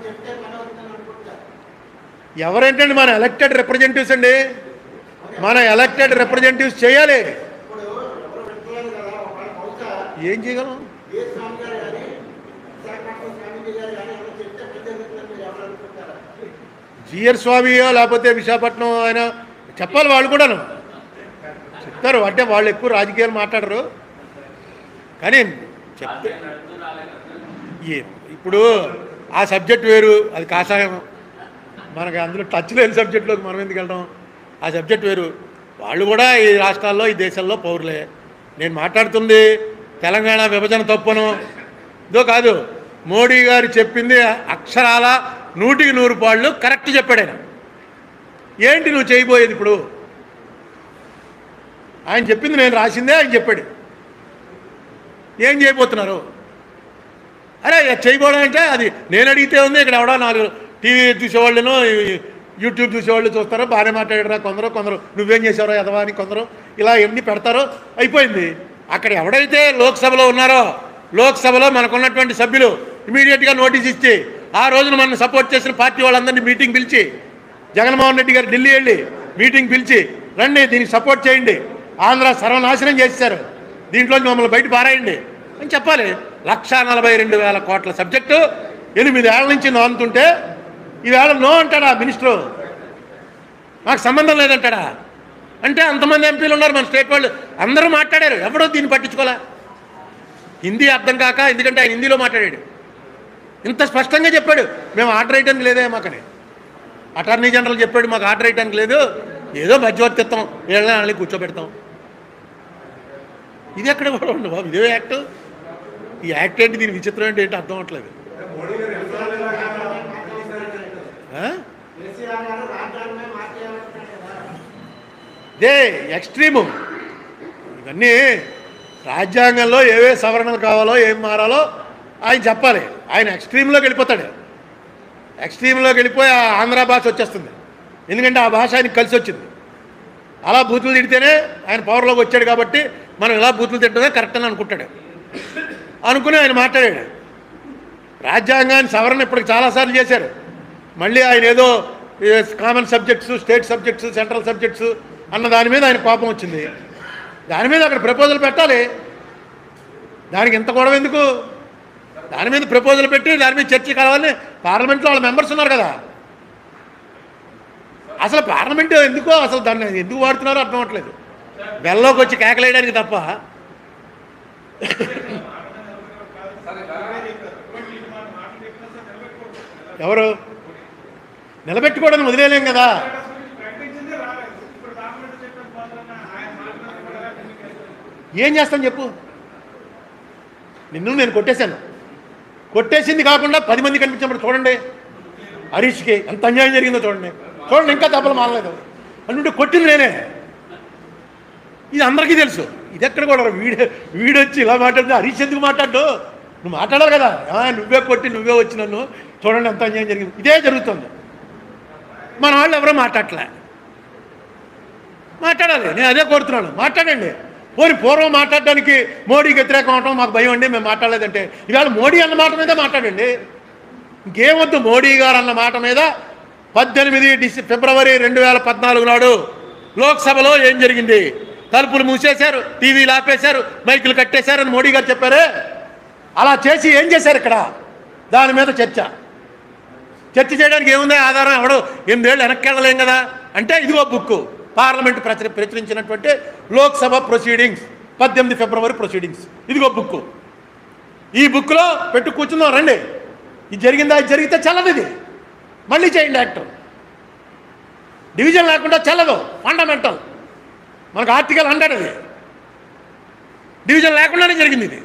చెప్తే పని అవుతుందని అనుకుంటారు ఎవరేంటండి మన ఎలక్టెడ్ రిప్రజెంటేటివ్స్ అండి మన ఎలక్టెడ్ రిప్రజెంటేటివ్స్ చేయాలి ఇప్పుడు ఎవరు పెట్టలేదు కదా ఒకవేళ బహుశా ఏం చేయగలం ఏ స్వామి గారు కానీ విశాఖపట్నం స్వామీజీ గారు కానీ ఎవరు చెప్తే పని జరుగుతుందని మీరు ఎవరు అనుకుంటారా జిఆర్ స్వామియో లేకపోతే విశాఖపట్నం ఆయన చెప్పాలి వాళ్ళు కూడాను చెప్తారు అంటే వాళ్ళు ఎక్కువ రాజకీయాలు మాట్లాడరు కానీ చెప్తే ఏ- ఇప్పుడు ఆ సబ్జెక్ట్ వేరు అది కాషాయం మనకి అందులో టచ్ లేని సబ్జెక్టులోకి మనం ఎందుకు వెళ్తాం ఆ సబ్జెక్ట్ వేరు వాళ్ళు కూడా ఈ రాష్ట్రాల్లో ఈ దేశంలో పౌరులే నేను మాట్లాడుతుంది తెలంగాణ విభజన తప్పును ఇదో కాదు మోడీ గారు చెప్పింది అక్షరాల నూటికి నూరు పాళ్ళు కరెక్ట్ చెప్పాడు ఆయన ఏంటి నువ్వు చేయబోయేది ఇప్పుడు ఆయన చెప్పింది నేను రాసిందే ఆయన చెప్పాడు ఏం చేయబోతున్నారు అరే చేయబోవడం అంటే అది నేను అడిగితే ఉంది ఇక్కడ ఎవడో నాలుగు టీవీ చూసేవాళ్ళను యూట్యూబ్ చూసేవాళ్ళు చూస్తారు బాగానే మాట్లాడారా కొందరు కొందరు నువ్వేం చేసారో ఎదవా అని కొందరు ఇలా ఎన్ని పెడతారో అయిపోయింది అక్కడ ఎవడైతే లోక్సభలో ఉన్నారో లోక్సభలో మనకున్నటువంటి సభ్యులు ఇమీడియట్గా నోటీస్ ఇచ్చి ఆ రోజున మనం సపోర్ట్ చేసిన పార్టీ వాళ్ళందరినీ మీటింగ్ పిలిచి జగన్మోహన్ రెడ్డి గారు ఢిల్లీ వెళ్ళి మీటింగ్ పిలిచి రండి దీనికి సపోర్ట్ చేయండి ఆంధ్ర సర్వనాశనం చేశారు దీంట్లో మమ్మల్ని బయట పారాయండి అని చెప్పాలి లక్ష నలభై రెండు వేల కోట్ల సబ్జెక్టు ఎనిమిది ఏళ్ళ నుంచి నోంతుంటే ఈవేళ నో అంటాడా మినిస్టరు నాకు సంబంధం లేదంటాడా అంటే అంతమంది ఎంపీలు ఉన్నారు మన స్టేట్ వాళ్ళు అందరూ మాట్లాడారు ఎవడో దీన్ని పట్టించుకోలే హిందీ అర్థం కాక ఎందుకంటే ఆయన హిందీలో మాట్లాడాడు ఇంత స్పష్టంగా చెప్పాడు మేము ఆర్డర్ వేయడానికి లేదే మాకని అటార్నీ జనరల్ చెప్పాడు మాకు ఆర్డర్ వేయడానికి లేదు ఏదో మధ్యవర్తిత్వం వీళ్ళని వాళ్ళని కూర్చోబెడతాం ఇది ఎక్కడ కూడా ఉండవు బాబు ఇదే యాక్ట్ ఈ యాక్ట్ ఏంటి దీని విచిత్రం ఏంటి ఏంటి అర్థం అవట్లేదు ఆ? కేసీఆర్ గారు రాజ్యాంగమే మార్చేయాలంటున్నారు కదా ఇదే ఎక్స్ట్రీము ఇవన్నీ రాజ్యాంగంలో ఏవే సవరణలు కావాలో ఏం మారాలో ఆయన చెప్పాలి ఆయన ఎక్స్ట్రీమ్లోకి వెళ్ళిపోతాడు ఎక్స్ట్రీమ్లోకి వెళ్ళిపోయి ఆ ఆంధ్ర భాష వచ్చేస్తుంది ఎందుకంటే ఆ భాష ఆయనకి కలిసి వచ్చింది అలా బూతులు తిడితేనే ఆయన పవర్లోకి వచ్చాడు కాబట్టి మనం ఇలా బూతులు తిట్టడమే కరెక్ట్ అని అనుకుంటాడు అనుకుని ఆయన మాట్లాడాడు రాజ్యాంగాన్ని సవరణ ఇప్పటికి చాలాసార్లు చేశారు మళ్ళీ ఆయన ఏదో common subjects state subjects central subjects అన్న దాని మీద ఆయన కోపం వచ్చింది దాని మీద అక్కడ ప్రపోజల్ పెట్టాలి దానికి ఇంత గొడవ ఎందుకు దాని మీద ప్రపోజల్ పెట్టి దాని మీద చర్చ కావాలని పార్లమెంట్లో వాళ్ళ మెంబర్స్ ఉన్నారు కదా అసలు పార్లమెంట్ ఎందుకో అసలు దాన్ని ఎందుకు వాడుతున్నారో అర్థం అవ్వట్లేదు బెల్లోకి వచ్చి కేకలేయడానికి తప్ప ఎవరు నిలబెట్టుకోవడానికి వదిలేలేం కదా ఏం చేస్తాను చెప్పు నిన్ను నేను కొట్టేశాను కొట్టేసింది కాకుండా పది మంది కనిపించినప్పుడు చూడండి హరీష్కి ఎంత అన్యాయం జరిగిందో చూడండి చూడండి ఇంకా దెబ్బలు మానలేదు అంటే కొట్టింది నేనే ఇది అందరికీ తెలుసు ఇది ఎక్కడ కూడా వీడు వీడొచ్చి ఇలా మాట్లాడితే హరీష్ ఎందుకు మాట్లాడు నువ్వు మాట్లాడాలి కదా "ఆ, నువ్వే కొట్టి నువ్వే వచ్చి నన్ను చూడండి ఎంత అన్యాయం జరిగింది ఇదే జరుగుతుంది మన వాళ్ళు ఎవరో మాట్లాడలే మాట్లాడాలి నేను అదే కోరుతున్నాను మాట్లాడండి పోని పూర్వం మాట్లాడడానికి మోడీకి వ్యతిరేకం అవటం మాకు భయం అండి మేము మాట్లాడలేదంటే ఇవాళ మోడీ అన్న మాట మీద మాట్లాడండి ఇంకేమొద్దు మోడీ గారు అన్న మాట మీద పద్దెనిమిది డిసె ఫిబ్రవరి రెండు వేల పద్నాలుగు నాడు లోక్సభలో ఏం జరిగింది తలుపులు మూసేశారు టీవీలు ఆపేశారు మైకులు కట్టేశారని మోడీ గారు చెప్పారే అలా చేసి ఏం చేశారు ఇక్కడ దాని మీద చర్చ చర్చ చేయడానికి ఏముంది ఆధారం ఎవడు ఎనిమిదేళ్ళు వెనక్కి వెళ్ళలేం కదా అంటే ఇదిగో బుక్ పార్లమెంట్ ప్రచుర ప్రచురించినటువంటి లోక్సభ ప్రొసీడింగ్స్ పద్దెనిమిది ఫిబ్రవరి ప్రొసీడింగ్స్ ఇదిగో బుక్ ఈ బుక్లో పెట్టు కూర్చుందాం రండి ఇది జరిగిందా ఇది జరిగితే చల్లదు ఇది మళ్ళీ చేయండి యాక్ట్ డివిజన్ లేకుండా చల్లదు ఫండమెంటల్ మనకు ఆర్టికల్ హండ్రెడ్ అది డివిజన్ లేకుండానే జరిగింది ఇది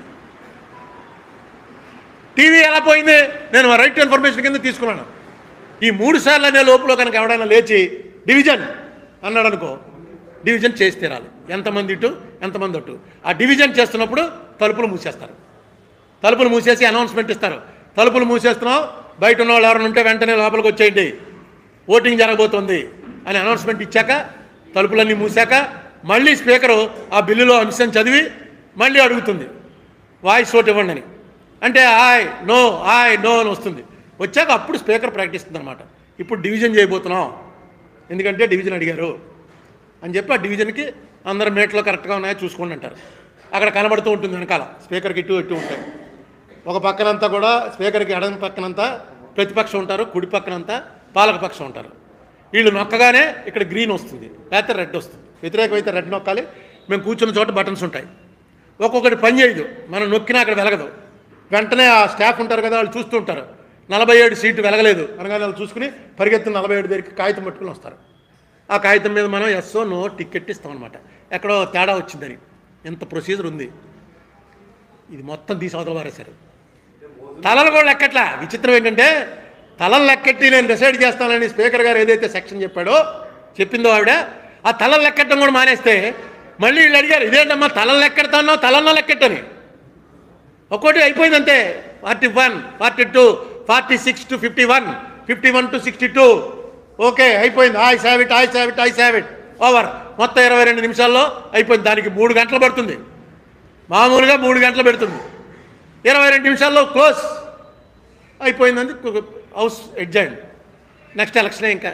టీవీ ఎలా పోయింది నేను రైట్ టు ఇన్ఫర్మేషన్ కింద తీసుకున్నాను ఈ మూడు సార్లు అనే లోపల కనుక ఎవడైనా లేచి డివిజన్ అన్నాడు అనుకో డివిజన్ చేసి తీరాలి ఎంతమంది ఇటు ఎంతమంది అటు ఆ డివిజన్ చేస్తున్నప్పుడు తలుపులు మూసేస్తారు తలుపులు మూసేసి అనౌన్స్మెంట్ ఇస్తారు తలుపులు మూసేస్తున్నాం బయట ఉన్న వాళ్ళు ఎవరైనా ఉంటే వెంటనే లోపలికి వచ్చేయండి ఓటింగ్ జరగబోతోంది అని అనౌన్స్మెంట్ ఇచ్చాక తలుపులన్నీ మూసాక మళ్ళీ స్పీకరు ఆ బిల్లులో అంశం చదివి మళ్ళీ అడుగుతుంది వాయిస్ ఓట్ ఇవ్వండి అని అంటే ఆయ్ నో ఆయ్ నో అని వస్తుంది వచ్చాక అప్పుడు స్పీకర్ ప్రకటిస్తుంది అనమాట ఇప్పుడు డివిజన్ చేయబోతున్నాం ఎందుకంటే డివిజన్ అడిగారు అని చెప్పి ఆ డివిజన్కి అందరు మేట్లో కరెక్ట్గా ఉన్నాయో చూసుకోండి అంటారు అక్కడ కనబడుతూ ఉంటుంది వెనకాల స్పీకర్కి ఇటు ఇటు ఉంటాయి ఒక పక్కనంతా కూడా స్పీకర్కి ఎడం పక్కనంతా ప్రతిపక్షం ఉంటారు కుడి పక్కనంతా పాలకపక్షం ఉంటారు వీళ్ళు నొక్కగానే ఇక్కడ గ్రీన్ వస్తుంది లేకపోతే రెడ్ వస్తుంది వ్యతిరేకమైతే రెడ్ నొక్కాలి మేము కూర్చున్న చోట బటన్స్ ఉంటాయి ఒక్కొక్కటి పని చేయదు మనం నొక్కినా అక్కడ వెలగదు వెంటనే ఆ స్టాఫ్ ఉంటారు కదా వాళ్ళు చూస్తూ ఉంటారు నలభై ఏడు సీటు వెలగలేదు అనగానే వాళ్ళు చూసుకుని పరిగెత్తిన నలభై ఏడు దగ్గరికి కాగితం పట్టుకుని వస్తారు ఆ కాగితం మీద మనం ఎస్ఓ నో టికెట్ ఇస్తాం అనమాట ఎక్కడో తేడా వచ్చిందని ఎంత ప్రొసీజర్ ఉంది ఇది మొత్తం తీసి అవతల పారేశారు తలలు కూడా లెక్కట్లా విచిత్రం ఏంటంటే తలలు లెక్కెట్టి నేను డిసైడ్ చేస్తానని స్పీకర్ గారు ఏదైతే సెక్షన్ చెప్పాడో చెప్పిందో ఆవిడ ఆ తలలు లెక్కట్టడం కూడా మానేస్తే మళ్ళీ వీళ్ళు అడిగారు ఇదేంటమ్మా తలలు లెక్కెడతానో తలల్లో లెక్కెట్టని ఒక్కోటి అయిపోయింది అంతే forty one forty two forty six to fifty one fifty one to sixty two okay అయిపోయింది I save it I save it I save it over మొత్తం ఇరవై రెండు నిమిషాల్లో అయిపోయింది దానికి మూడు గంటలు పడుతుంది మామూలుగా మూడు గంటలు పెడుతుంది ఇరవై రెండు నిమిషాల్లో క్లోజ్ అయిపోయిందండి హౌస్ ఎడ్జైన్ నెక్స్ట్ ఎలక్షనే ఇంకా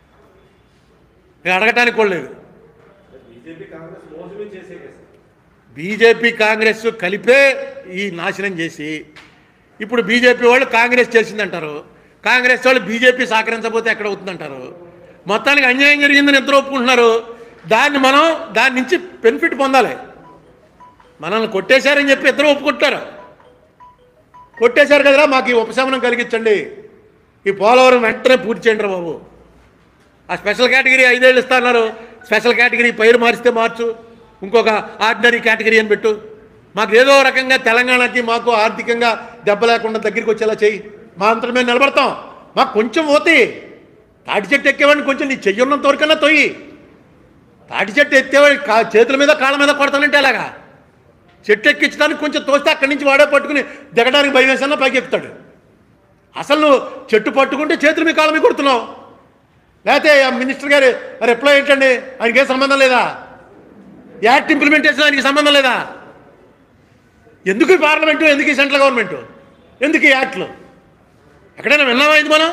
ఇక అడగటానికి కూడా లేదు బీజేపీ కాంగ్రెస్ మోసమే చేసే కదా సార్. బీజేపీ కాంగ్రెస్ కలిపే ఈ నాశనం చేసి ఇప్పుడు బీజేపీ వాళ్ళు కాంగ్రెస్ చేసిందంటారు కాంగ్రెస్ వాళ్ళు బీజేపీ సహకరించకపోతే ఎక్కడ అవుతుందంటారు మొత్తానికి అన్యాయం జరిగిందని ఎంతో ఒప్పుకుంటున్నారు దాన్ని మనం దాని నుంచి బెనిఫిట్ పొందాలి మనల్ని కొట్టేశారని చెప్పి ఇద్దరు ఒప్పుకుంటారు కొట్టేశారు కదరా మాకు ఈ ఉపశమనం కలిగించండి ఈ పోలవరం వెంటనే పూర్తి చేయండి రా బాబు ఆ స్పెషల్ కేటగిరీ ఐదేళ్ళు ఇస్తున్నారు స్పెషల్ కేటగిరీ పేరు మారిస్తే మార్చు ఇంకొక ఆర్డినరీ కేటగిరీ అని పెట్టు మాకు ఏదో రకంగా తెలంగాణకి మాకు ఆర్థికంగా దెబ్బ లేకుండా దగ్గరికి వచ్చేలా చెయ్యి మా అంతటి మేము నిలబడతాం మాకు కొంచెం పోతే తాటి చెట్టు ఎక్కేవాడిని కొంచెం నీ చెయ్యున్నంత వరకన్నా తొయ్యి తాటి చెట్టు ఎత్తేవాడి కా చేతుల మీద కాళ్ళ మీద కొడతానంటే అలాగా చెట్టు ఎక్కించడానికి కొంచెం తోస్తే అక్కడి నుంచి వాడే పట్టుకుని దిగడానికి భయం వేసన్నా పైకి ఎక్కుతాడు అసలు నువ్వు చెట్టు పట్టుకుంటే చేతులు మీ కాళ్ళ మీద కొడుతున్నావు లేకపోతే ఆ మినిస్టర్ గారు రిప్లై ఏంటండి ఆయనకి ఏ సంబంధం లేదా యాక్ట్ ఇంప్లిమెంటేషన్ ఆయనకి సంబంధం లేదా ఎందుకు ఈ పార్లమెంటు ఎందుకు ఈ సెంట్రల్ గవర్నమెంట్ ఎందుకు ఈ యాక్ట్లు ఎక్కడైనా విన్నామా ఇది మనం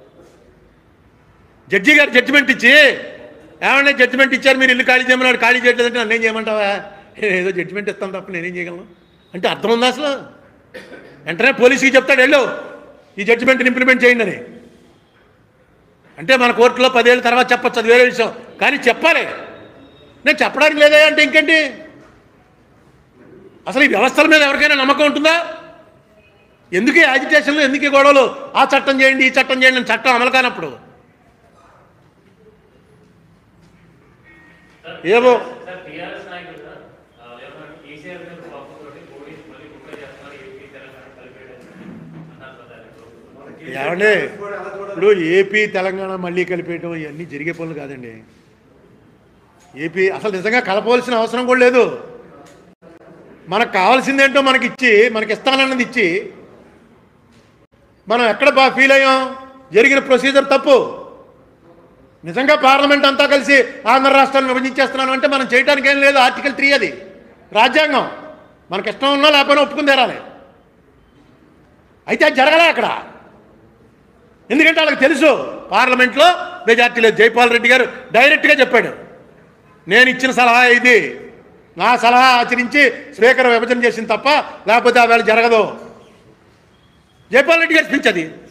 జడ్జి గారు జడ్జిమెంట్ ఇచ్చి ఏమన్నా జడ్జిమెంట్ ఇచ్చారు మీరు ఇల్లు ఖాళీ చేయమన్నాడు ఖాళీ చేయట్లేదంటే నన్ను ఏం చేయమంటావా నేను ఏదో జడ్జిమెంట్ ఇస్తాను తప్ప నేనేం చేయగలను అంటే అర్థం ఉందా అసలు వెంటనే పోలీసుకి చెప్తాడు వెళ్ళు ఈ జడ్జిమెంట్ని ఇంప్లిమెంట్ చేయండి అని అంటే మన కోర్టులో పదేళ్ళ తర్వాత చెప్పొచ్చు అది వేరే విషయం కానీ చెప్పాలి నేను చెప్పడానికి లేదా అంటే ఇంకేంటి అసలు ఈ వ్యవస్థల మీద ఎవరికైనా నమ్మకం ఉంటుందా ఎందుకు ఈ యాజిటేషన్లు ఎందుకు ఈ గొడవలు ఆ చట్టం చేయండి ఈ చట్టం చేయండి అని చట్టం అమలు కానప్పుడు ఏమో సార్ టీఆర్ఎస్ నాయకులు సార్ ఆ, ఏమన్నా కేసీఆర్ మీద కోపంతోటి పోలీస్ మళ్ళీ కుట్ర చేస్తున్నారు ఏపీ తెలంగాణ కలిపేయడం అన్నారు కదా ఇప్పుడు. మనకి ఏమండి కూడా అలా చూడాలి. ఇప్పుడు ఏపీ తెలంగాణ మళ్ళీ కలిపేయడం ఇవన్నీ జరిగే పనులు కాదండి ఏపీ అసలు నిజంగా కలపవలసిన అవసరం కూడా లేదు మనకు కావాల్సిందేంటో మనకి ఇచ్చి మనకి ఇస్తానన్నది ఇచ్చి మనం ఎక్కడ బాగా ఫీల్ అయ్యాం జరిగిన ప్రొసీజర్ తప్పు నిజంగా పార్లమెంట్ అంతా కలిసి ఆంధ్ర రాష్ట్రాన్ని విభజించేస్తున్నాను అంటే మనం చేయడానికి ఏం లేదు ఆర్టికల్ త్రీ అది రాజ్యాంగం మనకి ఇష్టం ఉన్నా లేకపోయినా ఒప్పుకుని తీరాలి అయితే అది జరగలే అక్కడ ఎందుకంటే వాళ్ళకి తెలుసు పార్లమెంట్లో మెజార్టీ లేదు జైపాల్ రెడ్డి గారు డైరెక్ట్గా చెప్పాడు నేను ఇచ్చిన సలహా ఇది నా సలహా ఆచరించి స్పీకర్ విభజన చేసింది తప్ప లేకపోతే ఆ వేళ జరగదు జైపాల్ రెడ్డి గారి స్పీచ్ అది